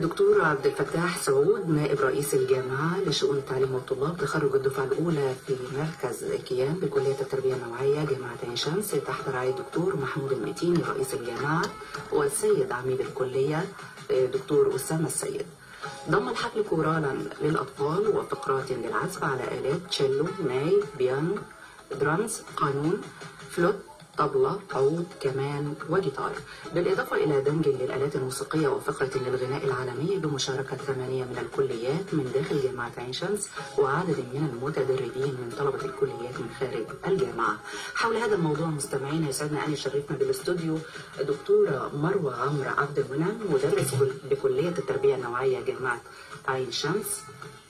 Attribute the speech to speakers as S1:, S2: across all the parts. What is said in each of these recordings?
S1: دكتور عبد الفتاح سعود نائب رئيس الجامعة لشؤون التعليم والطلاب تخرج الدفعة الأولى في مركز كيان بكلية التربية النوعية جامعة عين شمس تحت رعاية الدكتور محمود المتيني رئيس الجامعة والسيد عميد الكلية دكتور أسامة السيد ضم الحفل كورالا للأطفال وفقرات للعزف على آلات تشيلو ناي بيانو درامز قانون فلوت طبلة عود كمان وجيتار بالإضافة إلى دمج للآلات الموسيقية وفقرة للغناء العالمي بمشاركة ثمانية من الكليات من داخل جامعة عين شمس وعدد من المتدربين من طلبة الكليات من خارج الجامعة حول هذا الموضوع مستمعينا يسعدنا أن يشرفنا بالاستوديو دكتورة مروة عمرو عبد المنعم مدرس بكلية التربية النوعية جامعة عين شمس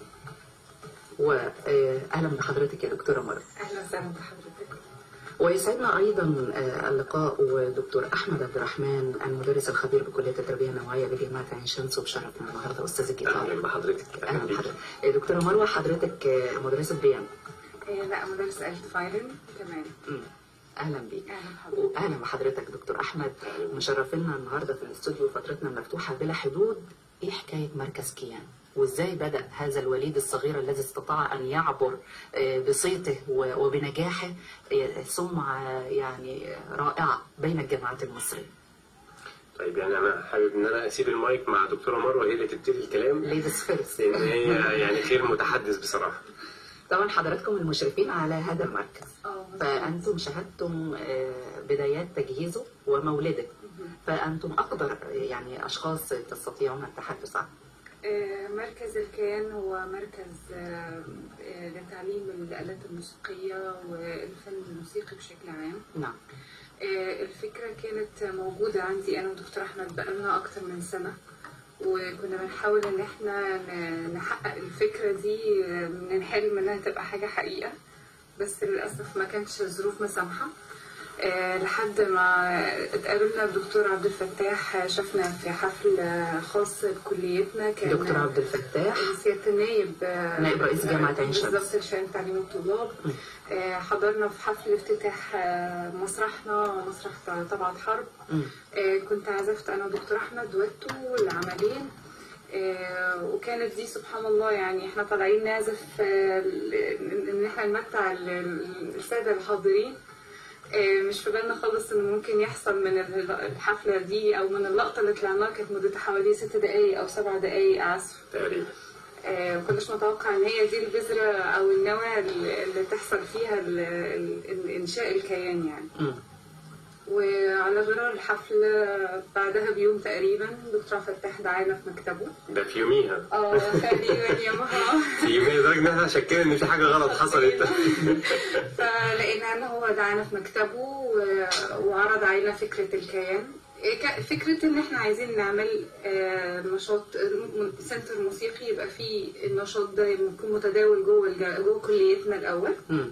S1: وأهلا بحضرتك يا دكتورة مروة
S2: اهلا وسهلا بحضرتك
S1: ويسعدنا ايضا اللقاء ودكتور احمد عبد الرحمن المدرس الخبير بكليه التربيه النوعيه بجامعه عين شمس وبشرفنا النهارده استاذ الجيتار
S3: اهلا بحضرتك
S1: اهلا بحضرتك دكتوره مروه حضرتك مدرسه بيانو
S2: إيه لا مدرس آلة فايلن كمان
S1: مم. اهلا بيك
S2: اهلا بحضرتك
S1: واهلا بحضرتك دكتور احمد مشرفينا النهارده في الاستوديو فترتنا مفتوحه بلا حدود ايه حكايه مركز كيان وازاي بدا هذا الوليد الصغير الذي استطاع ان يعبر آه، بصيته و- وبنجاحه آه، سمعه يعني رائعه بين الجامعات المصريه
S3: طيب يعني انا حابب ان انا اسيب المايك مع دكتوره مروه هي اللي تبتدي الكلام
S1: ليديز فيرست
S3: لان هي يعني خير متحدث بصراحه
S1: طبعا حضراتكم المشرفين على هذا المركز
S2: اه مظبوط.
S1: فأنتم شاهدتم آه، بدايات تجهيزه ومولده فأنتم أقدر يعني أشخاص تستطيعون التحدث عنه
S2: آه، مركز الكيان هو مركز آه، آه، لتعليم الآلات الموسيقية والفن الموسيقي بشكل عام
S1: نعم
S2: آه، الفكرة كانت موجودة عندي أنا ودكتور أحمد بقالنا أكتر من سنة وكنا بنحاول إن إحنا ن- نحقق الفكرة دي آه، من الحلم إنها تبقى حاجة حقيقة بس للأسف ما كانش الظروف مسامحة آه، لحد ما اتقابلنا بدكتور عبد الفتاح شفنا في حفل آه، خاص بكليتنا كان
S1: دكتور عبد الفتاح
S2: سيادة النائب آه،
S1: نائب رئيس جامعة عين شمس.
S2: بالظبط لشأن تعليم الطلاب آه، حضرنا في حفل افتتاح آه، مسرحنا مسرح طبعة حرب
S1: مم.
S2: آه، كنت عزفت انا ودكتور احمد دويتو العملين آه، وكانت دي سبحان الله يعني احنا طالعين نعزف آه، ال- ان احنا نمتع ال- ال- الساده الحاضرين آه، مش في بالنا خالص ان ممكن يحصل من ال- الحفله دي او من اللقطه اللي طلعناها كانت مدتها حوالي ست دقائق او سبع دقائق عزف
S3: تقريبا
S2: آه، ما كناش متوقع ان هي دي البذره او النواه اللي اللي تحصل فيها ال- ال- ال- انشاء الكيان يعني
S1: مم.
S2: وعلى غرار الحفل بعدها بيوم تقريبا دكتور فتاح دعانا في مكتبه
S3: ده في يوميها
S2: اه تقريبا يومها
S3: في يوميها لدرجه ان احنا شكينا ان في حاجه غلط حصلت
S2: فلقينا ان هو دعانا في مكتبه و- وعرض علينا فكره الكيان إيه ك- فكرة إن إحنا عايزين نعمل آه، نشاط م- سنتر موسيقي يبقى فيه النشاط ده يكون متداول جوه الج- جوه كليتنا الأول
S1: مم.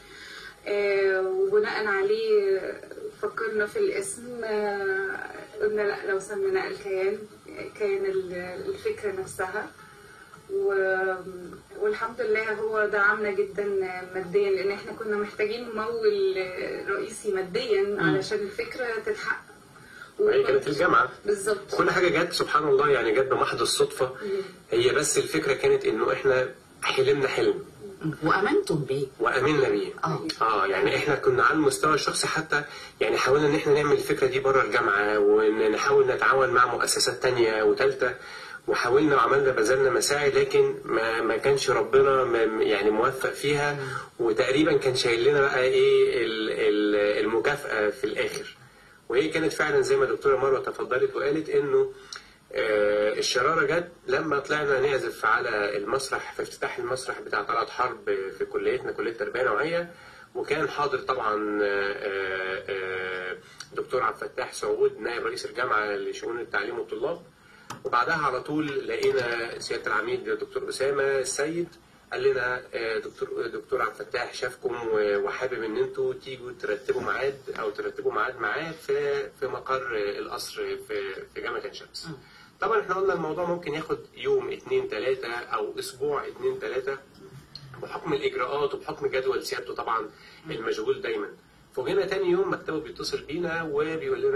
S2: آه، وبناء عليه فكرنا في الاسم آه، قلنا لا لو سميناه الكيان كيان ال- الفكرة نفسها و- والحمد لله هو دعمنا جدا ماديا لان احنا كنا محتاجين ممول رئيسي ماديا علشان الفكرة تتحقق
S3: وهي كانت الجامعه
S2: بالظبط
S3: كل حاجه جت سبحان الله يعني جت بمحض الصدفه هي بس الفكره كانت انه احنا حلمنا حلم
S1: مم. وأمنتم به
S3: وامنا بيه
S1: آه.
S3: اه يعني احنا كنا على المستوى الشخصي حتى يعني حاولنا ان احنا نعمل الفكره دي بره الجامعه ونحاول نتعاون مع مؤسسات تانية وثالثه وحاولنا وعملنا بذلنا مساعي لكن ما ما كانش ربنا م- يعني موفق فيها وتقريبا كان شايل لنا بقى ايه ال- ال- المكافاه في الاخر وهي كانت فعلا زي ما الدكتوره مروه تفضلت وقالت انه آه، الشراره جت لما طلعنا نعزف على المسرح في افتتاح المسرح بتاع طلعت حرب في كليتنا كليه تربيه نوعيه وكان حاضر طبعا آه، آه، دكتور عبد الفتاح سعود نائب رئيس الجامعه لشؤون التعليم والطلاب وبعدها على طول لقينا سياده العميد دكتور اسامه السيد قال لنا آه، دكتور دكتور عبد الفتاح شافكم و- وحابب ان انتوا تيجوا ترتبوا ميعاد او ترتبوا ميعاد معاه في في مقر القصر في في جامعه عين شمس. طبعا احنا قلنا الموضوع ممكن ياخد يوم اتنين تلاتة او اسبوع اتنين تلاتة بحكم الاجراءات وبحكم جدول سيادته طبعا المشغول دايما فوجئنا تاني يوم مكتبه بيتصل بينا وبيقول لنا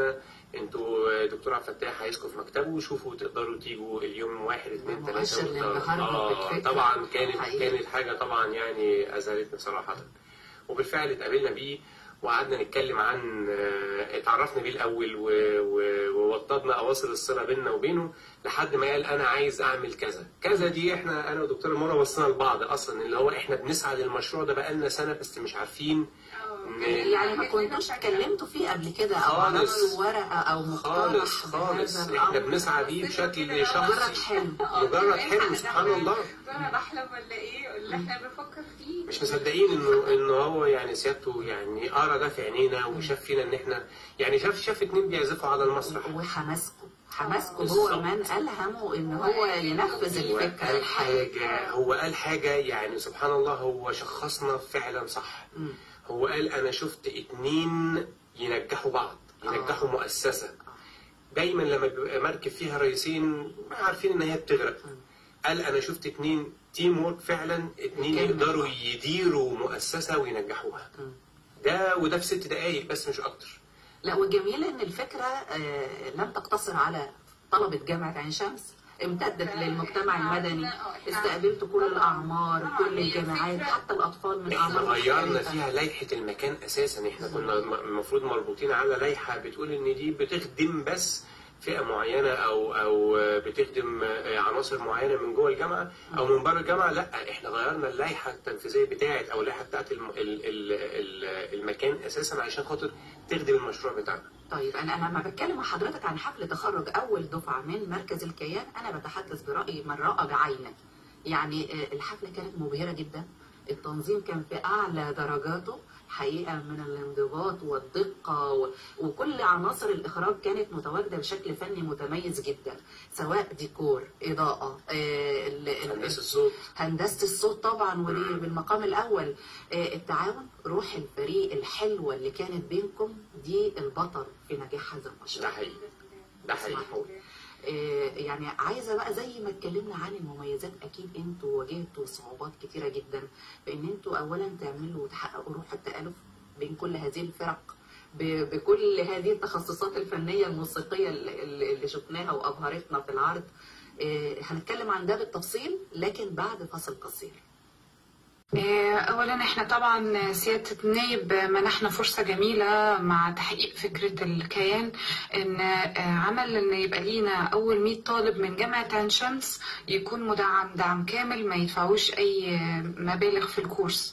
S3: انتوا دكتور عبد الفتاح هيسكن في مكتبه وشوفوا تقدروا تيجوا اليوم واحد اثنين
S1: مؤشر
S3: ثلاثه
S1: للانبهار
S3: اه
S1: بالفكرة.
S3: طبعا كانت
S1: حقيقي.
S3: كانت حاجه طبعا يعني اذهلتني صراحه وبالفعل اتقابلنا بيه وقعدنا نتكلم عن آه، اتعرفنا بيه الاول و- و- ووطدنا اواصر الصله بيننا وبينه لحد ما قال انا عايز اعمل كذا كذا دي احنا انا ودكتوره منى وصلنا لبعض اصلا اللي هو احنا بنسعى للمشروع ده بقالنا سنه بس مش عارفين ن-
S1: يعني ما كنتوش اتكلمتوا فيه قبل كده او
S3: خالص.
S1: عملتوا ورقه او مقترح
S3: خالص خالص
S1: بهذا
S3: احنا
S1: الأمر؟
S3: بنسعى بيه بشكل
S1: مجرد
S3: شخصي
S1: حلم
S3: مجرد حلم سبحان الله
S2: انا بحلم ولا ايه اللي احنا بنفكر فيه
S3: مش مصدقين انه انه هو يعني سيادته يعني قرا ده في عينينا وشاف فينا ان احنا يعني شاف شاف اتنين بيعزفوا على المسرح
S1: وحماسكم حماسكم هو
S3: بالظبط.
S1: من الهمه ان هو ينفذ الفكره
S3: وقال
S1: الحقيقيه
S3: حاجة هو قال حاجة يعني سبحان الله هو شخصنا فعلا صح
S1: مم.
S3: هو قال أنا شفت اتنين ينجحوا بعض ينجحوا مؤسسة دايما لما بيبقى مركب فيها رئيسين عارفين ان هي بتغرق قال انا شفت اتنين تيم وورك فعلا اتنين
S1: كامل.
S3: يقدروا يديروا مؤسسة وينجحوها
S1: مم.
S3: ده وده في ست دقايق بس مش اكتر
S1: لا والجميل ان الفكره آه، لم تقتصر على طلبه جامعه عين شمس امتدت للمجتمع المدني استقبلت كل الاعمار كل الجامعات حتى الاطفال من
S3: احنا
S1: اعمار
S3: غيرنا
S1: مختلفة.
S3: فيها لائحة المكان اساسا احنا كنا م- المفروض مربوطين على لائحة بتقول ان دي بتخدم بس فئة معينة او او بتخدم عناصر معينة من جوه الجامعة او من بره الجامعة لا احنا غيرنا اللائحة التنفيذية بتاعت او اللائحة بتاعت الم- ال- ال- ال- المكان اساسا عشان خاطر تخدم المشروع بتاعنا
S1: طيب انا انا لما بتكلم مع حضرتك عن حفل تخرج اول دفعه من مركز الكيان انا بتحدث برايي من راى بعينه يعني آه، الحفله كانت مبهره جدا التنظيم كان في اعلى درجاته حقيقه من الانضباط والدقه و- وكل عناصر الاخراج كانت متواجده بشكل فني متميز جدا سواء ديكور اضاءه آه، ال- ال-
S3: هندسة الصوت
S1: هندسه الصوت طبعا ودي بالمقام الاول آه، التعاون روح الفريق الحلوه اللي كانت بينكم دي البطل في نجاح هذا
S3: ده
S1: المشروع
S3: حقيقي ده حقيقي
S1: اسمحوا لي. آه، يعني عايزه بقى زي ما اتكلمنا عن المميزات اكيد انتوا واجهتوا صعوبات كتيره جدا بان انتوا اولا تعملوا وتحققوا روح التالف بين كل هذه الفرق ب- بكل هذه التخصصات الفنيه الموسيقيه اللي اللي شفناها وابهرتنا في العرض آه، هنتكلم عن ده بالتفصيل لكن بعد فاصل قصير
S2: آه، اولا احنا طبعا سياده النائب منحنا فرصه جميله مع تحقيق فكره الكيان ان آه، عمل ان يبقى لينا اول 100 طالب من جامعه عين شمس يكون مدعم دعم كامل ما يدفعوش اي مبالغ في الكورس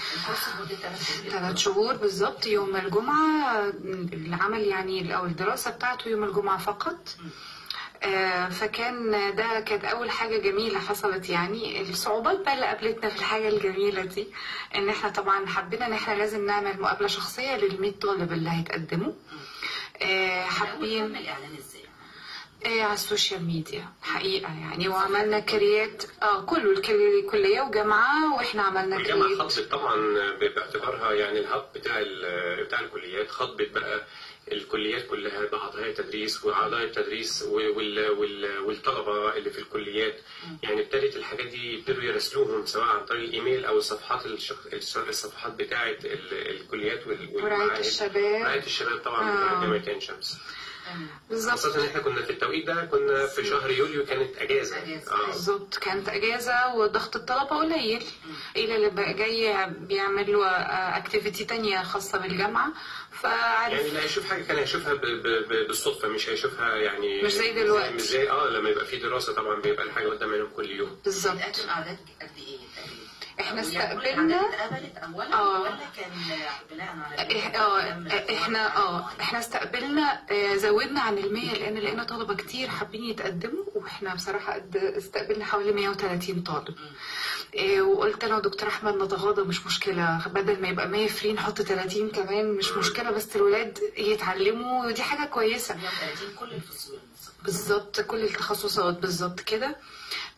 S2: ثلاث شهور بالظبط يوم الجمعة العمل يعني أو الدراسة بتاعته يوم الجمعة فقط آه، فكان ده كانت أول حاجة جميلة حصلت يعني الصعوبات بقى اللي قابلتنا في الحاجة الجميلة دي إن إحنا طبعا حبينا إن إحنا لازم نعمل مقابلة شخصية للمية طالب اللي هيتقدموا آه، حابين
S1: الاعلان ازاي
S2: آه، على السوشيال ميديا حقيقة يعني وعملنا كريات اه كله الكل- كلية وجامعة واحنا عملنا
S3: الجامعة
S2: كريات
S3: خاطبت طبعا باعتبارها يعني الهب بتاع ال- بتاع الكليات خاطبت بقى الكليات كلها بأعضاء التدريس وأعضاء التدريس وال وال والطلبة اللي في الكليات يعني ابتدت الحاجات دي يبتدوا يراسلوهم سواء عن طريق الإيميل أو الصفحات الشخ... الصفحات بتاعة ال- الكليات وال-
S2: ورعاية
S3: والمعاهد.
S2: الشباب
S3: رعاية الشباب طبعا
S2: آه.
S3: بتاعت جامعة عين شمس
S2: بالظبط
S3: خاصة إن إحنا كنا في التوقيت ده كنا في شهر يوليو كانت أجازة
S1: أجازة.
S3: آه.
S2: بالظبط كانت اجازه وضغط الطلبه قليل الى اللي بقى جاي بيعملوا اكتيفيتي تانية خاصه بالجامعه فعارف
S3: يعني اللي هيشوف حاجه كان هيشوفها ب... ب... ب... بالصدفه مش هيشوفها يعني
S2: مش زي دلوقتي.
S3: مش زي اه لما يبقى في دراسه طبعا بيبقى الحاجه قدام عينهم كل يوم
S2: بالظبط
S1: بتقدم اعداد قد ايه تقريبا؟
S2: احنا
S1: أو يعني كل
S2: استقبلنا
S1: الأعداد اتقبلت اولا
S2: آه.
S1: ولا كان بناء على
S2: إح- اه احنا اه احنا استقبلنا آه، زودنا عن المية لان لقينا طلبة كتير حابين يتقدموا واحنا بصراحة قد استقبلنا حوالي 130 طالب آه، وقلت انا ودكتور احمد نتغاضى مش مشكلة بدل ما يبقى 100 فري نحط 30 كمان مش مشكلة بس الولاد يتعلموا ودي حاجة كويسة
S1: 130 كل الفصول
S2: بالظبط كل التخصصات بالظبط كده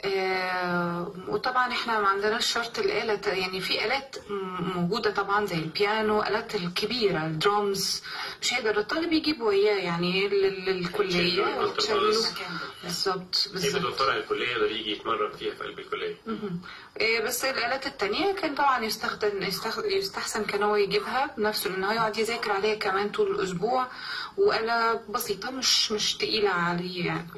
S2: آه، وطبعا احنا ما عندناش شرط الآلة ت- يعني في آلات م- موجودة طبعا زي البيانو آلات الكبيرة الدرامز مش هيقدر الطالب يجيب وياه يعني لل- للكلية
S3: التشيلو،
S2: والتشيلو
S3: الترباس.
S2: بالظبط
S3: يبقى
S2: بالظبط
S3: لو طالع الكليه يقدر يجي يتمرن فيها في قلب الكليه
S2: مهم. إيه بس الآلات التانية كان طبعا يستخدم يستخ... يستحسن كان هو يجيبها بنفسه لأن هو يقعد يذاكر عليها كمان طول الأسبوع وآلة بسيطة مش مش تقيلة عليه يعني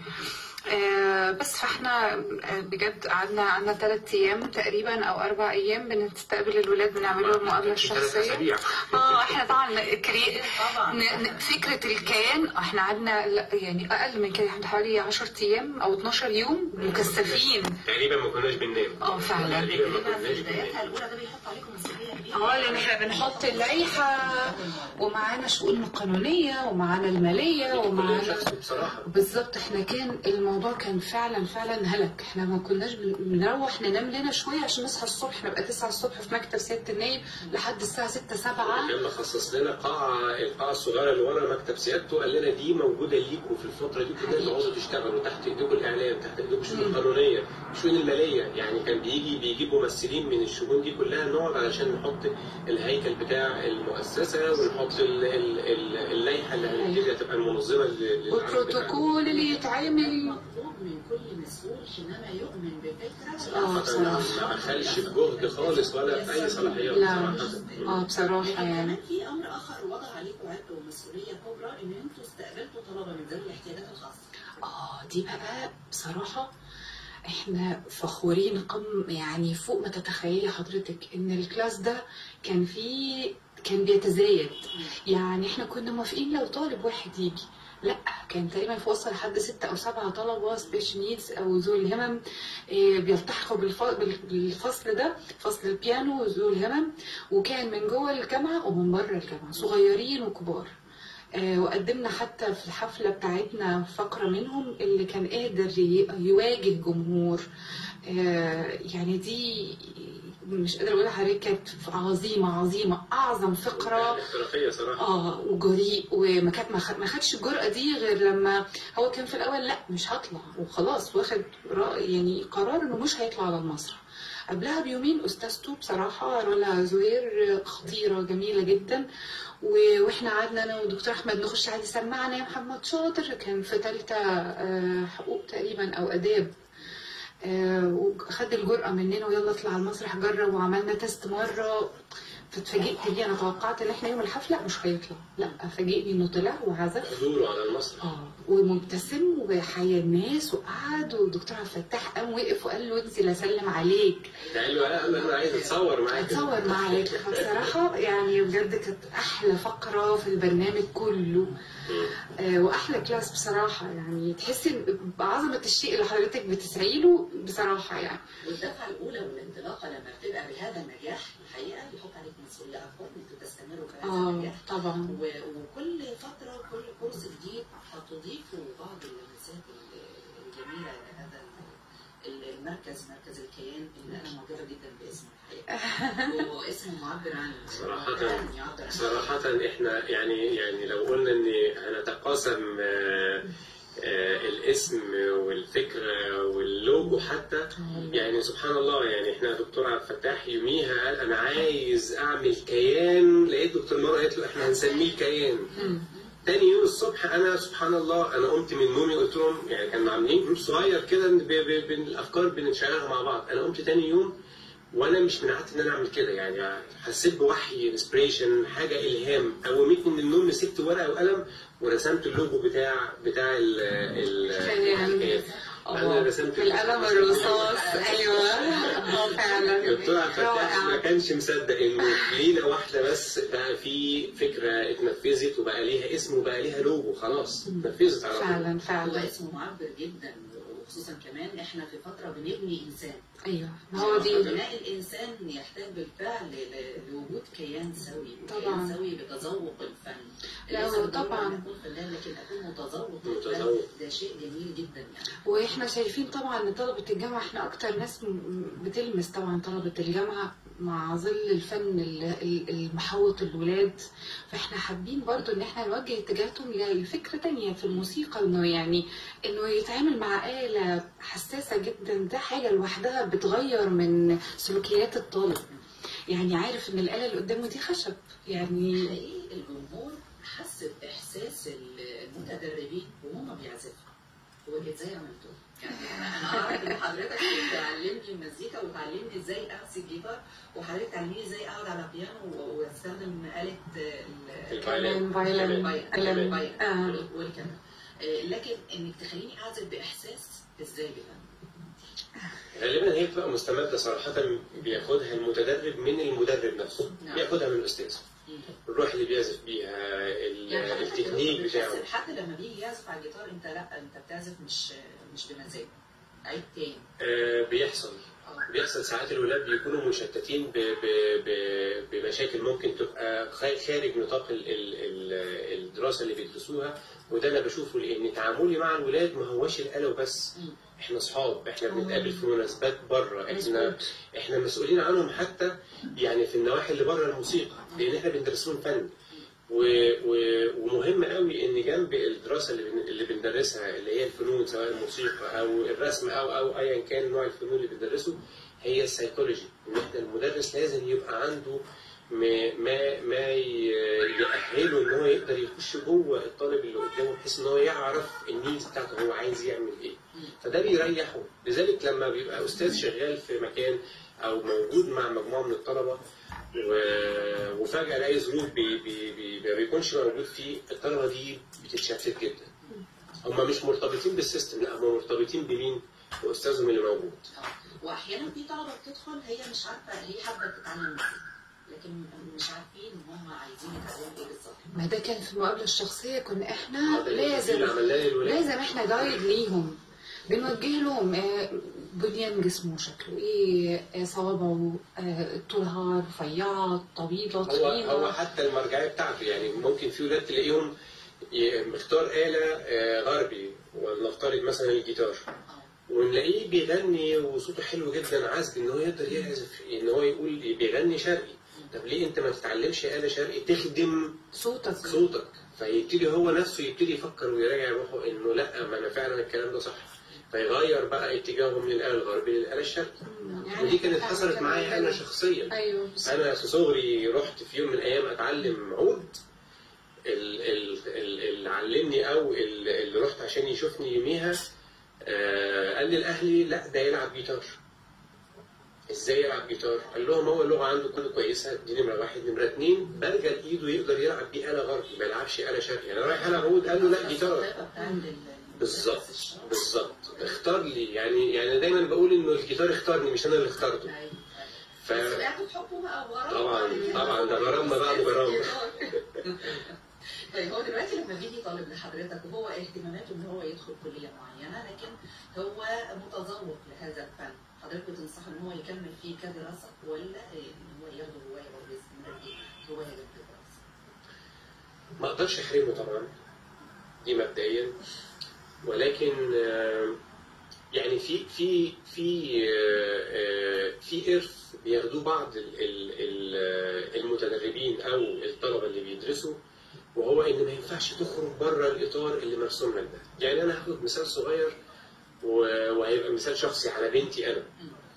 S2: آه بس فاحنا آه، بجد قعدنا قعدنا ثلاث ايام تقريبا او اربع ايام بنستقبل الولاد بنعمل لهم المقابله
S3: ثلاث
S2: الشخصيه
S3: أسابيع.
S2: اه احنا طبعا كري... ن- ن- فكره الكيان احنا قعدنا لا، يعني اقل من كده احنا حوالي 10 ايام او 12 يوم مكثفين
S3: تقريبا ما كناش بننام
S2: اه فعلا
S3: تقريبا ما
S1: في
S3: كناش بننام
S1: بدايتها الاولى ده بيحط عليكم مسؤوليه كبيره
S2: اه لان احنا بنحط اللائحه ومعانا شؤون قانونيه ومعانا الماليه ومعانا
S3: بصراحه
S2: بالظبط احنا كان الموضوع كان فعلا فعلا هلك احنا ما كناش بن- بنروح ننام لنا شويه عشان نصحى الصبح نبقى 9 الصبح في مكتب سياده النايب لحد الساعه 6 7
S3: كان مخصص لنا قاعه القاعه الصغيره اللي ورا مكتب سيادته قال لنا دي موجوده ليكم في الفتره دي كلها تقعدوا تشتغلوا تحت ايديكم الاعلام تحت ايديكم الشؤون القانونيه الشؤون الماليه يعني كان بيجي بيجيب ممثلين من الشؤون دي كلها نقعد علشان نحط الهيكل بتاع المؤسسه ونحط ال- ال- ال- اللائحه اللي هنبتدي هتبقى المنظمه لل- للعمل بتاعنا.
S2: والبروتوكول اللي يتعمل
S1: مطلوب من كل مسؤول حينما يؤمن بفكره
S2: اه
S3: صراحة
S2: بصراحه
S3: ما بخلش بجهد خالص ولا في اي صلاحيات
S2: لا
S3: صراحه
S2: اه بصراحه
S1: لكن
S2: يعني
S1: كمان في امر اخر وضع عليكم عبء ومسؤوليه كبرى ان انتوا استقبلتوا طلبه من ذوي الاحتياجات الخاصه
S2: اه دي بقى بصراحة احنا فخورين قم يعني فوق ما تتخيلي حضرتك ان الكلاس ده كان فيه كان بيتزايد يعني احنا كنا موافقين لو طالب واحد يجي لا كان تقريبا في وصل لحد ستة أو سبعة طلبة سبيشال نيدز أو ذوي الهمم إيه، بيلتحقوا بالف- بال- بالفصل ده فصل البيانو وذوي الهمم وكان من جوه الجامعة ومن بره الجامعة صغيرين وكبار آه، وقدمنا حتى في الحفلة بتاعتنا فقرة منهم اللي كان قادر ي- يواجه جمهور آه، يعني دي مش قادرة أقول لحضرتك كانت عظيمة عظيمة أعظم فقرة
S3: احترافيه صراحه
S2: اه وجريء وما كانت ما خد- ما خدش الجرأة دي غير لما هو كان في الأول لا مش هطلع وخلاص واخد رأي يعني قرار إنه مش هيطلع على المسرح قبلها بيومين أستاذته بصراحة رولا زهير خطيرة جميلة جدا و- واحنا قعدنا انا والدكتور احمد نخش عادي سمعنا يا محمد شاطر كان في ثالثه آه، حقوق تقريبا او اداب آه، وخد الجرأة مننا ويلا اطلع على المسرح جرب وعملنا تيست مرة فاتفاجئت بيه انا توقعت ان احنا يوم الحفلة مش هيطلع لا فاجئني انه طلع وعزف
S3: حضوره على المسرح
S2: اه ومبتسم وحيا الناس وقعد والدكتور عبد الفتاح قام وقف وقال له انزل اسلم عليك
S3: قال له لا انا عايز اتصور معاك
S2: اتصور معاك فبصراحة يعني بجد كانت أحلى فقرة في البرنامج كله آه، وأحلى كلاس بصراحة يعني تحسي بعظمة الشيء اللي حضرتك بتسعي له بصراحة يعني
S1: والدفعه الاولى والانطلاقه لما بتبقى بهذا النجاح الحقيقه بيحط عليك مسؤوليه اكبر ان انتوا تستمروا في هذا
S2: اه
S1: النجاح
S2: طبعا
S1: و- وكل فتره وكل كورس جديد هتضيفوا بعض اللمسات ال- الجميله لهذا ال- المركز مركز الكيان اللي انا معجبه جدا باسمه الحقيقه هو اسمه معبر عن
S3: صراحة
S1: فعلاً يعبر عن
S3: صراحة احنا يعني يعني لو قلنا ان هنتقاسم آه، آه، الاسم والفكرة واللوجو حتى يعني سبحان الله يعني احنا دكتور عبد الفتاح يوميها قال انا عايز اعمل كيان لقيت دكتور مروه قالت له احنا هنسميه كيان تاني يوم الصبح انا سبحان الله انا قمت من نومي قلت لهم يعني كانوا عاملين جروب صغير كده ب- ب- بين الافكار بنشغلها مع بعض انا قمت تاني يوم وانا مش من عادتي ان انا اعمل كده يعني حسيت بوحي انسبريشن حاجه الهام قومتني من النوم مسكت ورقه وقلم ورسمت اللوجو بتاع بتاع ال ال
S2: كيان.
S3: انا رسمت
S2: بالقلم الرصاص ايوه اه فعلا
S3: دكتور عبد الفتاح ما
S2: رائع.
S3: كانش مصدق انه ليله واحده بس بقى في فكره اتنفذت وبقى ليها اسم وبقى ليها لوجو خلاص اتنفذت على طول
S2: فعلا
S1: هو
S2: فعلا
S1: اسمه معبر جدا وخصوصا كمان احنا في فتره بنبني انسان
S2: ايوه ما هو دي
S1: بناء الانسان يحتاج بالفعل ل- لوجود كيان سوي
S2: طبعاً.
S1: كيان سوي بتذوق الفن
S2: لا،
S1: ليس
S2: هو
S1: بالضرورة
S2: طبعاً.
S1: أن اكون فنان لكن اكون متذوق للفن
S3: متذوق.
S1: ده شيء جميل جدا يعني
S2: واحنا شايفين طبعا ان طلبة الجامعة احنا اكتر ناس م- بتلمس طبعا طلبة الجامعة مع ظل الفن ال- ال- المحوط الولاد فاحنا حابين برضو ان احنا نوجه اتجاهاتهم لفكرة تانية في الموسيقى انه يعني انه يتعامل مع آلة حساسة جدا ده حاجة لوحدها بتغير من سلوكيات الطالب يعني عارف ان الآلة اللي قدامه دي خشب يعني
S4: حقيقي الجمهور حس باحساس المتدربين وهم بيعزفوا هو كده ازاي عملتوه؟ يعني انا انا اعرف ان حضرتك بتعلمني المزيكا وتعلمني ازاي امسك جيتار وحضرتك تعلميني ازاي اقعد على بيانو واستخدم آلة ال-
S3: الفايلين.
S2: فايلن
S4: الفايلن.
S2: فايلن
S4: الفايلن.
S2: آه.
S4: والكمان آه، لكن انك تخليني اعزف باحساس ازاي بقى؟
S3: غالبا هي بتبقى مستمدة صراحة بياخدها المتدرب من المدرب نفسه
S4: نعم.
S3: بياخدها من الأستاذ الروح اللي بيعزف بيها ال-
S4: يعني حضرتك
S3: التكنيك
S4: دلوقتي
S3: بتاعه
S4: بتحسب حتى لما بيجي يعزف على الجيتار انت لا انت بتعزف مش مش بمزاج عيد تاني
S3: آه، بيحصل
S4: اه
S3: بيحصل ساعات الولاد بيكونوا مشتتين ب ب ب بمشاكل ممكن تبقى خا- خارج نطاق ال ال ال الدراسه اللي بيدرسوها وده انا بشوفه لان تعاملي مع الولاد ما هوش الاله وبس
S4: مم.
S3: احنا اصحاب احنا بنتقابل في مناسبات بره احنا
S2: مظبوط.
S3: احنا مسؤولين عنهم حتى يعني في النواحي اللي بره الموسيقى لان احنا بندرس لهم فن و... و... ومهم قوي ان جنب الدراسه اللي بن... اللي بندرسها اللي هي الفنون سواء الموسيقى او الرسم او او ايا كان نوع الفنون اللي بندرسه هي السيكولوجي ان احنا المدرس لازم يبقى عنده ما ما, ما ي- يأهله ان هو يقدر يخش جوه الطالب اللي قدامه بحيث ان هو يعرف النيدز بتاعته هو عايز يعمل ايه فده بيريحه لذلك لما بيبقى استاذ شغال في مكان او موجود مع مجموعه من الطلبه و- وفجاه الاقي ظروف بي بي بي ما بيكونش موجود فيه الطلبه دي بتتشتت جدا هم مش مرتبطين بالسيستم لا هم مرتبطين بمين؟ باستاذهم اللي موجود
S4: آه. واحيانا في طلبه بتدخل هي مش عارفه هي حابه تتعلم مزيكا لكن مش عارفين هم عايزين يتعلموا ايه بالظبط
S2: ما ده كان في المقابلة الشخصية كنا احنا
S3: اللي
S2: لازم
S3: عملناه للولاد
S2: لازم احنا جايد ليهم بنوجه لهم آه، بنيان جسمه شكله ايه آه، صوابعه آه، طولها رفيعة طويلة
S3: هو
S2: طويلة
S3: هو حتى المرجعيه بتاعته يعني ممكن في ولاد تلاقيهم ي- مختار آلة آه، غربي ولنفترض مثلا الجيتار
S4: اه
S3: ونلاقيه بيغني وصوته حلو جدا عزب ان هو يقدر يعزف ان هو يقول بيغني شرقي طب ليه انت ما تتعلمش آلة شرقي تخدم
S2: صوتك
S3: صوتك فيبتدي هو نفسه يبتدي يفكر ويراجع روحه انه لا ما انا فعلا الكلام ده صح فيغير بقى اتجاهه من الآلة الغربي للآلة الشرقي
S2: يعني
S3: ودي كانت
S2: إحنا
S3: حصلت
S2: كان
S3: معايا
S2: عندنا-
S3: انا شخصيا
S2: ايوه بس-
S3: انا في صغري رحت في يوم من الايام اتعلم عود ال- ال- ال- اللي علمني او ال- اللي رحت عشان يشوفني يوميها آه، قال لي الاهلي لا ده يلعب جيتار ازاي يلعب جيتار؟ قال لهم هو اللغه عنده كله كويسه دي نمره واحد نمره اثنين برجل ايده يقدر يلعب بيه اله غربي ما يلعبش اله شرقي انا رايح العب عود قال له لا جيتار
S4: الثقافة بتاعت ال-
S3: بالظبط
S4: الشعب.
S3: بالظبط اختار لي يعني يعني دايما بقول انه الجيتار اختارني مش انا اللي اخترته
S4: أيوة.
S3: ف
S4: بس بقى بتحبوا بقى وغرام
S3: طبعا طبعا ده غرامنا بقى بغرام
S4: طيب هو دلوقتي لما بيجي طالب لحضرتك وهو اهتماماته ان هو يدخل كليه معينه لكن هو متذوق لهذا الفن حضرتك بتنصحه ان هو يكمل فيه كدراسه ولا ان هو ياخده هوايه برضه يستمر فيه هوايه جنب الدراسه؟
S3: ما اقدرش احرمه طبعا دي مبدئيا ولكن آه، يعني في في في آه، آه، في ارث بياخدوه بعض ال- ال- ال- آه، المتدربين او الطلبه اللي بيدرسوا وهو ان ما ينفعش تخرج بره الاطار اللي مرسوم لك ده يعني انا هاخد مثال صغير و- وهيبقى مثال شخصي على بنتي انا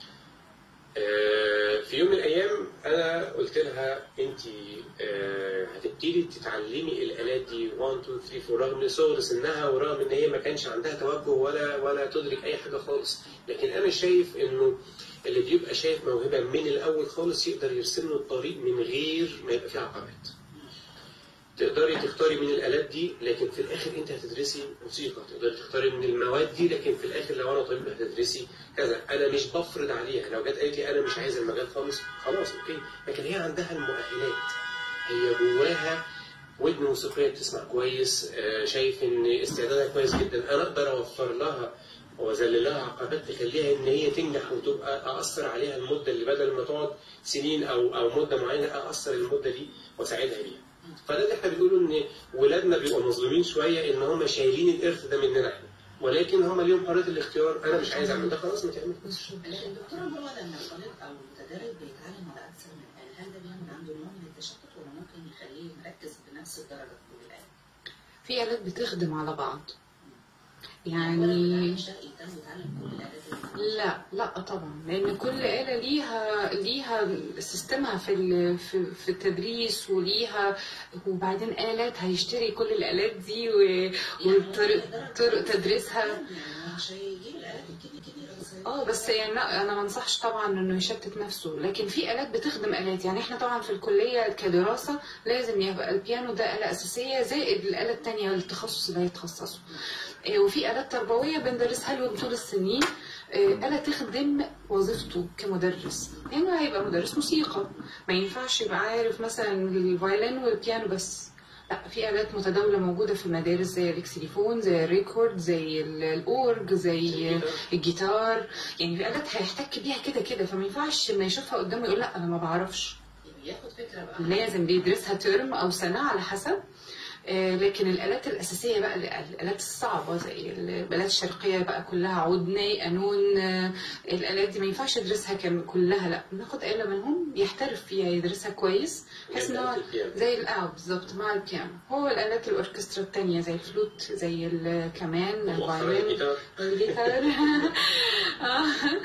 S3: آه، في يوم من الايام انا قلت لها انت هتبتدي تتعلمي الالات دي 1 2 3 4 رغم من صغر سنها ورغم ان هي ما كانش عندها توجه ولا ولا تدرك اي حاجه خالص لكن انا شايف انه اللي بيبقى شايف موهبه من الاول خالص يقدر يرسم له الطريق من غير ما يبقى فيه عقبات تقدري تختاري من الالات دي لكن في الاخر انت هتدرسي موسيقى تقدري تختاري من المواد دي لكن في الاخر لو انا طبيب هتدرسي كذا انا مش بفرض عليها لو جت قالت لي انا مش عايزه المجال خالص خلاص اوكي لكن هي عندها المؤهلات هي جواها ودن موسيقيه بتسمع كويس آه، شايف ان استعدادها كويس جدا انا اقدر اوفر لها واذلل لها عقبات تخليها ان هي تنجح وتبقى ااثر عليها المده اللي بدل ما تقعد سنين او او مده معينه ااثر المده دي واساعدها بيها. فده اللي احنا بنقوله ان ولادنا بيبقوا مظلومين شويه ان هم شايلين الارث ده مننا احنا ولكن هم ليهم حريه الاختيار انا مش عايز اعمل ده خلاص ما تعملش
S4: لكن دكتورة هو لما الطالب او المتدرب بيتعلم على اكثر من آلة هل ده بيعمل عنده نوع من التشتت ولا ممكن يخليه مركز بنفس الدرجة في كل الآلة؟
S1: في آلات بتخدم على بعض
S4: ولا
S1: يعني
S4: مش ده يتم يتعلم كل الآلات اللي
S1: لا لا طبعا لان كل آلة ليها ليها سيستمها في ال- في في التدريس وليها وبعدين آلات هيشتري كل الآلات دي و- وطرق طرق تدريسها
S4: يعني مش هيجيب الآلات الكبيرة بس
S1: اه بس يعني لا انا ما انصحش طبعا انه يشتت نفسه لكن في الات بتخدم الات يعني احنا طبعا في الكليه كدراسه لازم يبقى البيانو ده اله اساسيه زائد الاله الثانيه التخصص اللي هيتخصصه آه، وفي الات تربويه بندرسها له طول السنين آه، آلة تخدم وظيفته كمدرس لأنه هيبقى مدرس موسيقى ما ينفعش يبقى عارف مثلا الفيولين والبيانو بس لا في آلات متداولة موجودة في المدارس زي الإكسليفون زي الريكورد زي ال- الأورج زي الجيتار يعني في آلات هيحتك بيها كده كده فما ينفعش ما يشوفها قدامه يقول لا أنا ما بعرفش
S4: ياخد فكرة بقى
S1: لازم بيدرسها ترم أو سنة على حسب آه، لكن الآلات الأساسية بقى الآلات الصعبة زي الآلات الشرقية بقى كلها عودني قانون آه، الآلات دي ما ينفعش يدرسها كم كلها لا ناخد آلة منهم يحترف فيها يدرسها كويس بحيث إن هو زي الآه بالظبط مع البيانو هو الآلات الأوركسترا التانية زي الفلوت زي الكمان
S3: مؤخرا
S1: الفايولين
S3: الجيتار
S1: الجيتار آه.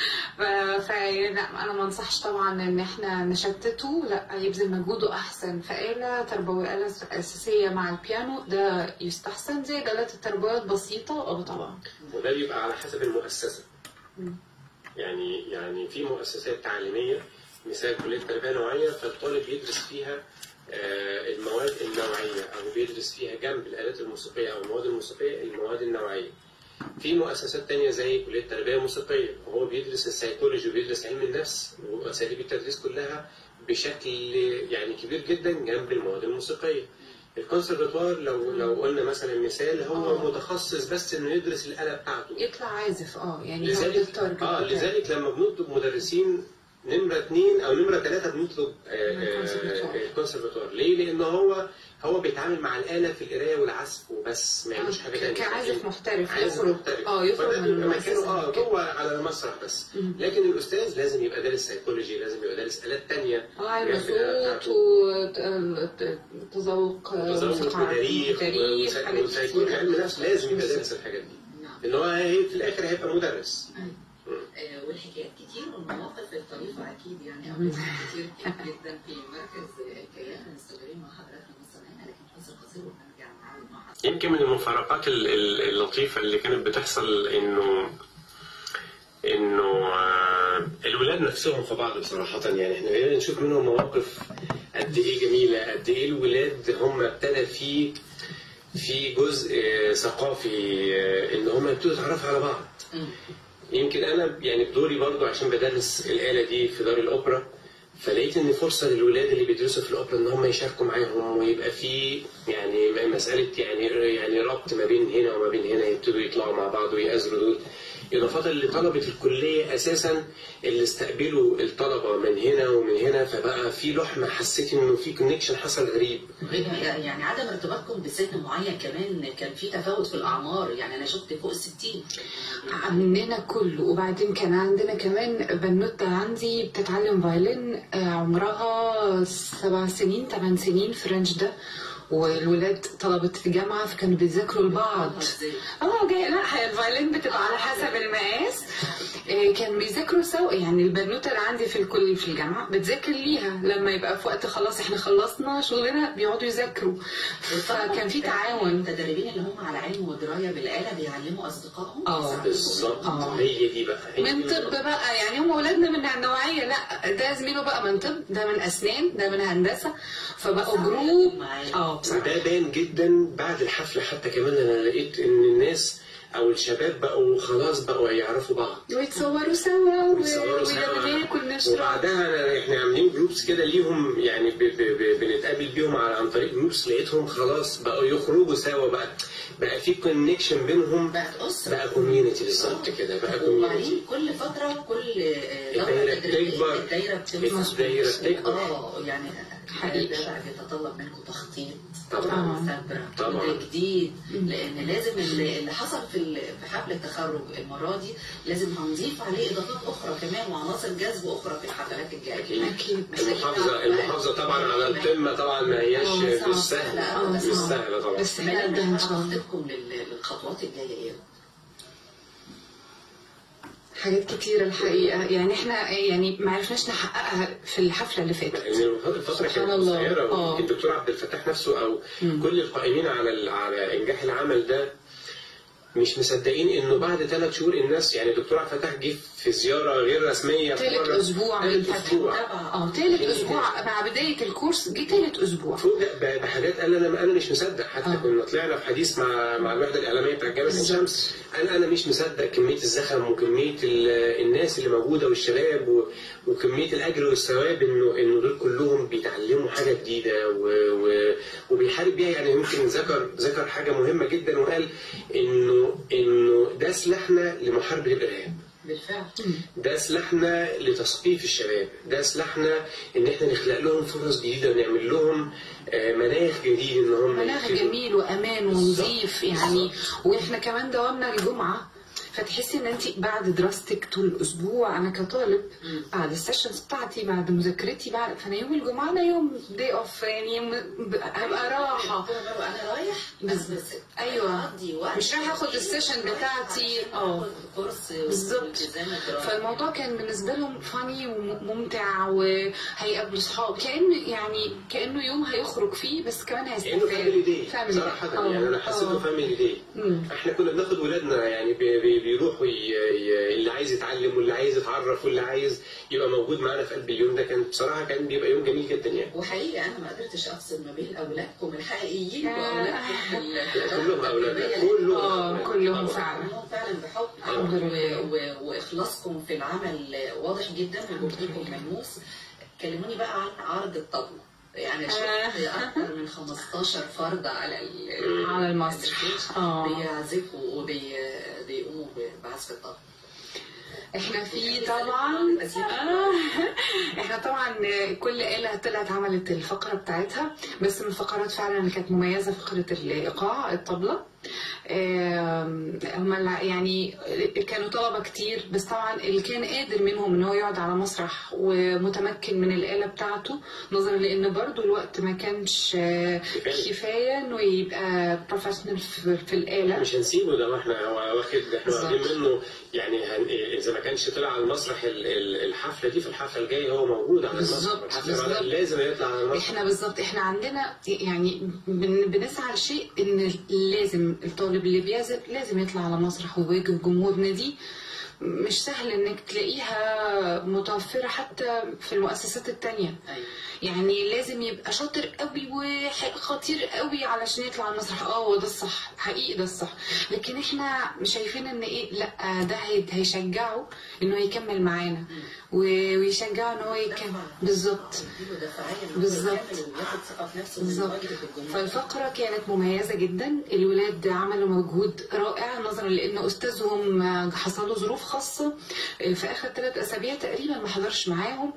S1: ف- ف لا انا ما انصحش طبعا ان احنا نشتته لا يبذل مجهوده احسن فآلة تربوية آلة اساسية مع البيانو ده يستحسن زي الآلات التربوية البسيطة اه طبعا
S3: وده بيبقى على حسب المؤسسه
S1: مم.
S3: يعني يعني في مؤسسات تعليميه مثال كليه تربيه نوعيه فالطالب يدرس فيها آه، المواد النوعيه او بيدرس فيها جنب الالات الموسيقيه او المواد الموسيقيه المواد النوعيه في مؤسسات تانية زي كلية تربية موسيقية وهو بيدرس السيكولوجي وبيدرس علم النفس وأساليب التدريس كلها بشكل يعني كبير جدا جنب المواد الموسيقية الكونسرفتوار لو لو قلنا مثلا مثال هو
S1: آه.
S3: متخصص بس انه يدرس الآلة بتاعته
S1: يطلع عازف اه يعني هو ده
S3: لذلك
S1: التارجت
S3: اه
S1: بتاعه.
S3: لذلك لما بنطلب مدرسين نمرة اثنين أو نمرة ثلاثة بنطلب آه،
S1: من
S3: آه،
S1: الكونسرفتوار.
S3: آه، الكونسرفتوار ليه؟ لأن هو هو بيتعامل مع الآلة في القراية والعزف وبس ما يعملش حاجة
S1: ك-
S3: تانية
S1: كعازف محترف
S3: عازف
S1: يخرج
S3: محترف.
S1: اه يخرج
S3: فده
S1: من
S3: بيبقى مكانه اه
S1: المؤسسة كده.
S3: جوه على المسرح بس
S1: مم.
S3: لكن الأستاذ لازم يبقى دارس سيكولوجي لازم يبقى دارس آلات تانية
S1: اه علم
S3: جنب الآلة
S1: صوت
S3: بتاعته.
S1: وتذوق
S3: وتذوق
S1: موسيقى
S3: وتاريخ
S1: تاريخ
S3: وسي-
S1: حاجات
S3: وسيكولوجي
S1: كتير
S3: علم نفس لازم يبقى دارس الحاجات دي
S4: نعم
S3: لأن هو هي- في الآخر هيبقى مدرس
S4: آه، والحكايات كتير والمواقف الطريفة أكيد يعني قابلتنا كتير جدا في مركز آه، كيان هنستمر مع حضراتكم مستمعينا لكن فاصل قصير ونرجع نعاود مع حضراتكم
S3: يمكن من المفارقات ال- ال- اللطيفة اللي كانت بتحصل إنه إنه آه، الولاد نفسهم في بعض بصراحة يعني إحنا بقينا نشوف منهم مواقف قد إيه جميلة قد إيه الولاد هم ابتدى في في جزء آه، ثقافي آه، إن هم يبتدوا يتعرفوا على بعض
S4: مم.
S3: يمكن انا يعني بدوري برضو عشان بدرس الاله دي في دار الاوبرا فلقيت ان فرصه للولاد اللي بيدرسوا في الاوبرا ان هم يشاركوا معاهم ويبقى في يعني مساله يعني يعني ربط ما بين هنا وما بين هنا يبتدوا يطلعوا مع بعض ويأزروا دول اضافه لطلبه الكليه اساسا اللي استقبلوا الطلبه من هنا ومن هنا فبقى في لحمه حسيت انه في كونكشن حصل غريب
S4: يعني عدم ارتباطكم بسن معين كمان كان في تفاوت في الأعمار يعني أنا شفت فوق الستين
S1: مننا كله وبعدين كان عندنا كمان بنوتة عندي بتتعلم فايلين آه، عمرها سبع سنين ثمان سنين فرنش ده والولاد طلبة في جامعة فكانوا بيذاكروا لبعض اه جاي لا هي الفايلين بتبقى على حسب المقاس آه، كانوا بيذاكروا سوا يعني البنوته اللي عندي في الكل في الجامعه بتذاكر ليها لما يبقى في وقت خلاص احنا خلصنا شغلنا بيقعدوا يذاكروا فكان في تعاون
S4: المتدربين اللي هم على علم ودراية بالآلة بيعلموا أصدقائهم
S1: اه.
S4: يساعدوهم.
S3: بالظبط
S1: آه.
S3: هي دي بقى هي
S1: من
S3: دي
S1: طب بقى يعني هم اولادنا من النوعيه لا ده زميله بقى من طب ده من اسنان ده من هندسه فبقوا جروب اه بصراحه
S3: وده بان جدا بعد الحفله حتى كمان انا لقيت ان الناس او الشباب بقوا خلاص بقوا يعرفوا بعض
S1: ويتصوروا سوا
S3: ويتصوروا سوا.
S1: ولما ناكل نشرب
S3: وبعدها أنا- احنا عاملين جروبس كده ليهم يعني ب- ب- ب- بنتقابل اتقابل بيهم على عن طريق جروبس لقيتهم خلاص بقوا يخرجوا سوا بقى بقى في كونكشن بينهم
S4: بقت اسره
S3: بقى كوميونتي بالظبط كده بقى كوميونتي
S4: وبعدين كل فتره كل آه،
S3: الدايرة
S4: دوره تدريبيه
S3: بتكبر.
S4: الدايره بتكبر
S3: الدايرة بتكبر.
S4: اه يعني
S1: حقيقي.
S4: ده بقى بيتطلب منكم تخطيط
S3: طبعا
S4: مثابرة
S3: طبعا.
S4: وتجديد لان لازم اللي اللي حصل في ال- في حفل التخرج المره دي لازم هنضيف عليه اضافات اخرى كمان وعناصر جذب اخرى في الحفلات الجايه
S1: أكيد.
S3: المحافظة المحافظة طبعا على القمة طبعا ما هياش
S1: آه، صعب.
S3: مش سهلة مش سهلة طبعا
S1: بس احنا
S4: بجد
S1: قد ان شاء الله
S4: خطتكم لل- للخطوات الجايه ايه؟
S1: حاجات كتيرة الحقيقة يعني احنا يعني ما عرفناش نحققها في الحفلة اللي فاتت
S3: لان الفترة
S1: سبحان
S3: كانت
S1: الله.
S3: قصيرة
S1: آه.
S3: ويمكن الدكتور عبد الفتاح نفسه او كل القائمين على ال- على انجاح العمل ده مش مصدقين انه بعد ثلاث شهور الناس يعني الدكتور عبد الفتاح جه في زياره غير رسميه في
S1: تالت
S3: مرة.
S1: اسبوع من
S3: تالت
S1: الفتح
S3: أسبوع.
S1: اه تالت اسبوع مع بداية الكورس جه تالت اسبوع
S3: فوجئ ب- بحاجات قال انا انا مش مصدق حتى
S1: آه.
S3: كنا طلعنا في حديث مع مع الوحده الاعلاميه بتاع جامعه عين
S1: بالظبط.
S3: شمس قال انا مش مصدق كميه الزخم وكميه ال- الناس اللي موجوده والشباب و- وكميه الاجر والثواب انه انه دول كلهم بيتعلموا حاجه جديده و- و- وبيحارب بيها يعني يمكن ذكر ذكر حاجه مهمه جدا وقال انه انه ده سلاحنا لمحاربه الارهاب
S4: بالفعل
S3: ده سلاحنا لتثقيف الشباب ده سلاحنا ان احنا نخلق لهم فرص جديده ونعمل لهم آه، مناخ جديد ان هم
S1: مناخ
S3: يبتدوا.
S1: جميل وامان ونظيف يعني واحنا كمان دوامنا الجمعه فتحسي ان انت بعد دراستك طول الاسبوع انا كطالب بعد السيشنز بتاعتي بعد مذاكرتي بعد فانا يوم الجمعه انا يوم داي اوف يعني يوم ب- هبقى راحه
S4: انا رايح
S1: بز-
S4: بس
S1: أيوة.
S4: أقضي وقت
S1: مش رايحة آخد السيشن بتاعتي. اه.
S4: آخد كورس
S1: بالظبط.
S4: والتزام الدراسي.
S1: فالموضوع كان بالنسبه لهم فاني وممتع وهيقابلوا صحاب كانه يعني كانه يوم هيخرج فيه بس كمان
S3: كانه
S1: هيستفاد
S3: فاميلي داي
S1: family.
S3: صراحه
S1: آه،
S3: يعني انا حسيته
S1: آه.
S3: فاميلي داي
S1: مم.
S3: احنا كنا بناخد ولادنا يعني بي- بي- بيروحوا ي- ي- اللي عايز يتعلم واللي عايز يتعرف واللي عايز يبقى موجود معانا في قلب اليوم ده كان بصراحه كان بيبقى يوم جميل جدا يعني
S4: وحقيقي انا ما قدرتش افصل ما بين اولادكم الحقيقيين
S1: آه.
S4: واولادكم في ال-
S3: كلهم اولادنا
S4: التربية.
S3: كلهم
S1: اه
S3: أولادنا.
S1: كلهم
S3: طبعاً.
S1: فعلا
S4: كلهم فعلا بحب
S1: الحمد لله.
S4: و- و- واخلاصكم في العمل واضح جدا وجهدكم ملموس كلموني بقى عن عرض الطبلة يعني شفت
S1: آه.
S4: اكثر من 15 فرد على ال-
S1: على المسرح اه
S4: بيعزفوا وبيقوموا بعزف الطبلة
S1: احنا في طبعا آه. احنا طبعا كل آلة طلعت عملت الفقرة بتاعتها بس من الفقرات فعلا اللي كانت مميزة فقرة الإيقاع الطبلة آم، هم الع- يعني كانوا طلبة كتير بس طبعا اللي كان قادر منهم ان هو يقعد على مسرح ومتمكن من الآلة بتاعته نظرا لان برضو الوقت ما كانش آه،
S3: كفاية.
S1: كفاية انه يبقى بروفيشنال في في الآلة
S3: مش هنسيبه ده ما احنا هو واخد احنا
S1: بالظبط.
S3: واخدين منه يعني هن... اذا ما كانش طلع على المسرح ال- ال- الحفله دي في الحفله الجايه هو موجود على المسرح
S1: بالظبط،
S3: الحفله
S1: بالظبط.
S3: بعد لازم يطلع على المسرح
S1: احنا بالظبط احنا عندنا يعني بن- بنسعى لشيء ان لازم الطالب اللي بيعزف لازم يطلع على مسرح ويواجه جمهورنا دي مش سهل انك تلاقيها متوفرة حتى في المؤسسات التانية
S4: ايوه
S1: يعني لازم يبقى شاطر قوي وخطير قوي علشان يطلع على المسرح اه هو ده الصح حقيقي ده الصح لكن احنا شايفين ان ايه لا ده هي- هيشجعه انه يكمل معانا و- ويشجعه ان هو يكمل بالظبط
S4: اديله دفاعيه إن هو
S1: بالظبط.
S4: يكمل وياخد ثقه في نفسه من
S1: بالظبط
S4: مواجهه الجمهور
S1: فالفقرة كانت مميزة جدا الولاد عملوا مجهود رائع نظرا لأن أستاذهم حصل له ظروف خاصة في آخر ثلاث أسابيع تقريبا ما حضرش معاهم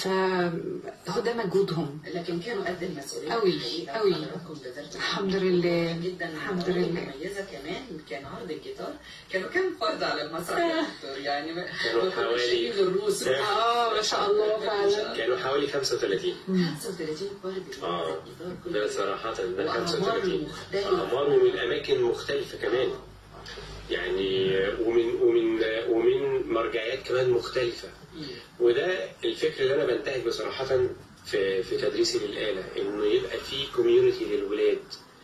S1: فهو ده مجهودهم
S4: لكن كانوا قد المسؤوليه
S1: أوي،
S4: الحقيقة.
S1: أوي.
S4: حضراتكم بذلتوا
S1: الحمد لله
S4: جدا
S1: الحمد
S4: عروض
S1: لله.
S4: مميزه كمان كان عرض الجيتار كانوا كام فرد على المسرح يا دكتور؟ يعني ما-
S3: كانوا
S4: ما
S3: حوالي-
S4: كانوش يجوا الروس
S1: اه ما شاء الله فعلا
S3: كانوا حوالي 35
S4: 35 فرد
S3: اه
S4: الجيتار كله.
S3: ده صراحة ده
S4: وأعمار
S3: 35
S4: مختلفة.
S3: أعمار ومن أماكن مختلفة كمان يعني ومن ومن ومن مرجعيات كمان مختلفة وده الفكر اللي أنا بنتهج بصراحة في في تدريسي للآلة إنه يبقى في كوميونتي للولاد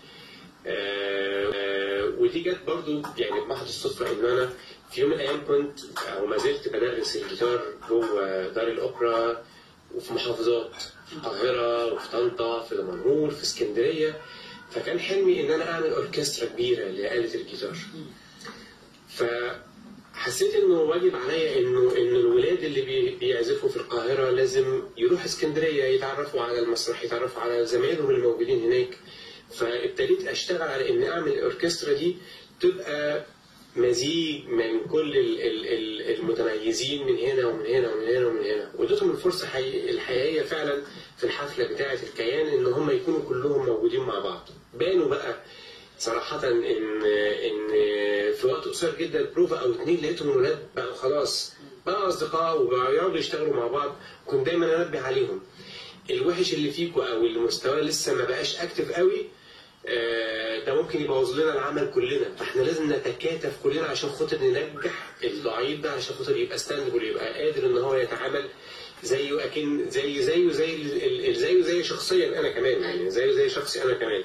S3: آه، آه، ودي جت برضو يعني بمحض الصدفة إن أنا في يوم من الأيام كنت أو ما زلت بدرس الجيتار جوه دار الأوبرا وفي محافظات في القاهرة وفي طنطا في دمنهور في اسكندرية فكان حلمي إن أنا أعمل أوركسترا كبيرة لآلة الجيتار ف حسيت انه واجب عليا انه ان الولاد اللي بي- بيعزفوا في القاهره لازم يروحوا اسكندريه يتعرفوا على المسرح يتعرفوا على زمايلهم اللي موجودين هناك فابتديت اشتغل على ان اعمل الاوركسترا دي تبقى مزيج من كل ال- ال- ال- المتميزين من هنا ومن هنا ومن هنا ومن هنا واديتهم الفرصه حقيقي- الحقيقيه فعلا في الحفله بتاعه الكيان ان هم يكونوا كلهم موجودين مع بعض بانوا بقى صراحة إن إن في وقت قصير جدا بروفا أو اتنين لقيتهم الولاد بقوا خلاص بقوا أصدقاء وبقوا يقعدوا يشتغلوا مع بعض كنت دايما أنبه عليهم الوحش اللي فيكوا أو اللي مستواه لسه ما بقاش أكتف قوي آه، ده ممكن يبوظ لنا العمل كلنا فاحنا لازم نتكاتف كلنا عشان خاطر ننجح الضعيف ده عشان خاطر يبقى ستاندبل يبقى قادر ان هو يتعامل زيه اكن زي زيه زي ال- ال- زيه زي شخصيا انا كمان يعني زيه زي شخصي انا كمان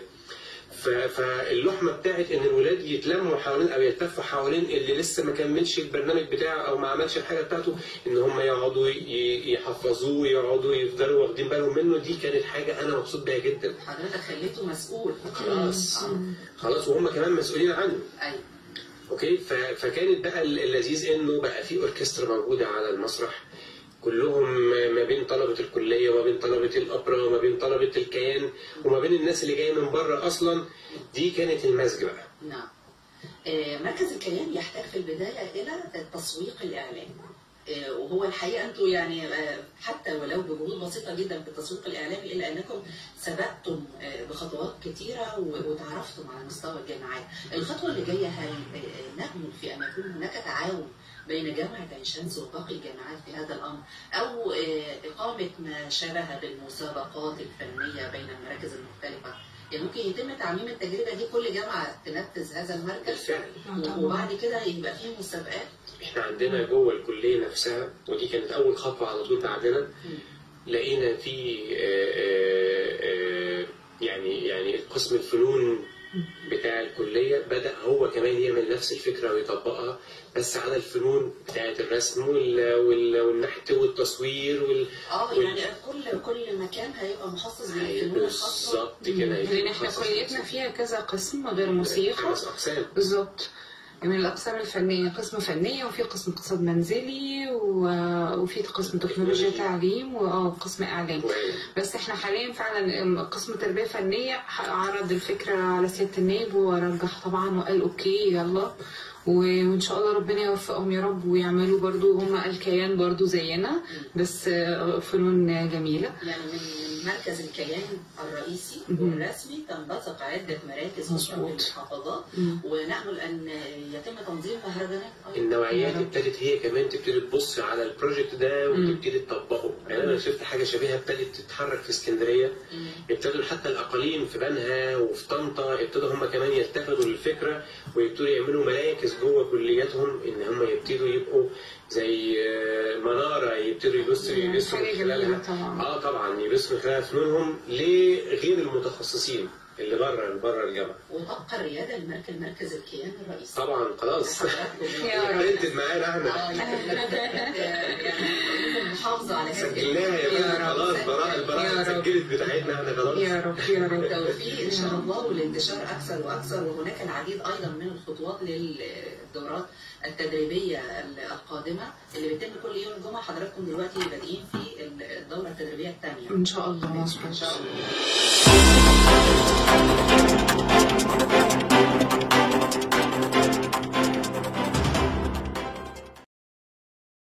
S3: ف- فاللحمه بتاعت ان الولاد يتلموا حوالين او يلتفوا حوالين اللي لسه ما كملش البرنامج بتاعه او ما عملش الحاجه بتاعته ان هم يقعدوا ي- يحفظوه يقعدوا يفضلوا واخدين بالهم منه دي كانت حاجه انا مبسوط بيها جدا
S4: حضرتك خليته مسؤول
S3: خلاص
S4: آه.
S3: خلاص وهم كمان مسؤولين عنه
S4: ايوه
S3: اوكي ف- فكانت بقى اللذيذ انه بقى في اوركسترا موجوده على المسرح كلهم ما بين طلبه الكليه وما بين طلبه الاوبرا وما بين طلبه الكيان وما بين الناس اللي جايه من بره اصلا دي كانت المزج بقى
S4: نعم آه، مركز الكيان يحتاج في البداية إلى التسويق الإعلامي آه، وهو الحقيقة أنتم يعني آه، حتى ولو بجهود بسيطة جدا في التسويق الإعلامي إلا أنكم سبقتم آه، بخطوات كثيرة و- وتعرفتم على مستوى الجامعات الخطوة اللي جاية هل آه، نأمل في أن يكون هناك تعاون بين جامعة عين شمس وباقي الجامعات في هذا الأمر أو آه، إقامة ما شابه بالمسابقات الفنية بين المراكز المختلفة يعني ممكن يتم تعميم التجربة دي كل جامعة تنفذ هذا المركز
S3: بالفعل
S4: وبعد كده يبقى فيه مسابقات
S3: احنا عندنا جوه الكليه نفسها ودي كانت اول خطوه على طول بعدنا لقينا في آه، آه، آه، يعني يعني قسم الفنون بتاع الكليه بدا هو كمان يعمل نفس الفكره ويطبقها بس على الفنون بتاعه الرسم وال- وال- والنحت والتصوير وال
S4: اه يعني كل كل مكان هيبقى مخصص بالفنون الخاصة
S3: بالظبط كده
S2: لان احنا كليتنا فيها كذا قسم غير موسيقى
S3: خمس اقسام
S2: بالظبط من الأقسام الفنية قسم فنية وفي قسم اقتصاد منزلي و- وفي قسم تكنولوجيا تعليم وقسم إعلام بس احنا حاليا فعلا قسم تربية فنية عرض الفكرة على سيادة النائب ورجح طبعا وقال اوكي يلا وان شاء الله ربنا يوفقهم يا رب ويعملوا برضو هم الكيان برضو زينا بس فنون جميلة
S4: يعني من من مركز الكيان الرئيسي
S2: مهم.
S4: والرسمي تنبثق عدة مراكز أخرى في
S2: مظبوط.
S4: المحافظات
S2: مم.
S4: ونأمل أن يتم تنظيم مهرجانات أيضا.
S3: النوعيات ابتدت هي كمان تبتدي تبص على البروجكت ده وتبتدي تطبقه يعني انا شفت حاجه شبيهه ابتدت تتحرك في اسكندريه
S4: مم.
S3: ابتدوا حتى الاقاليم في بنها وفي طنطا ابتدوا هم كمان يلتفتوا للفكره ويبتدوا يعملوا مراكز جوه كلياتهم ان هم يبتدوا يبقوا زي آه، مناره يبتدوا يبصوا
S2: مم.
S3: يبصوا من
S2: حاجة جميلة
S3: خلالها
S2: طبعا.
S3: اه طبعا يبصوا من خلال فنونهم لغير المتخصصين اللي بره بره الجامعه
S4: وتبقى الريادة لمركز مركز الكيان الرئيسي
S3: طبعا خلاص
S4: حضراتكم
S2: يا رب.
S3: برنتد معانا
S4: اه
S3: احنا
S4: يعني يعني محافظة على هذه
S3: سجلناها يا
S2: يا
S3: باشا
S2: رب.
S3: خلاص براءة
S2: يا
S3: البراءة
S2: رب.
S3: سجلت بتاعتنا احنا خلاص
S2: يا رب يا رب
S4: التوفيق ان شاء الله والانتشار اكثر واكثر وهناك العديد ايضا من الخطوات للدورات التدريبيه القادمه اللي بتتم كل يوم الجمعه حضراتكم دلوقتي بادئين في الدوره التدريبيه الثانيه
S2: ان شاء الله
S4: ان شاء الله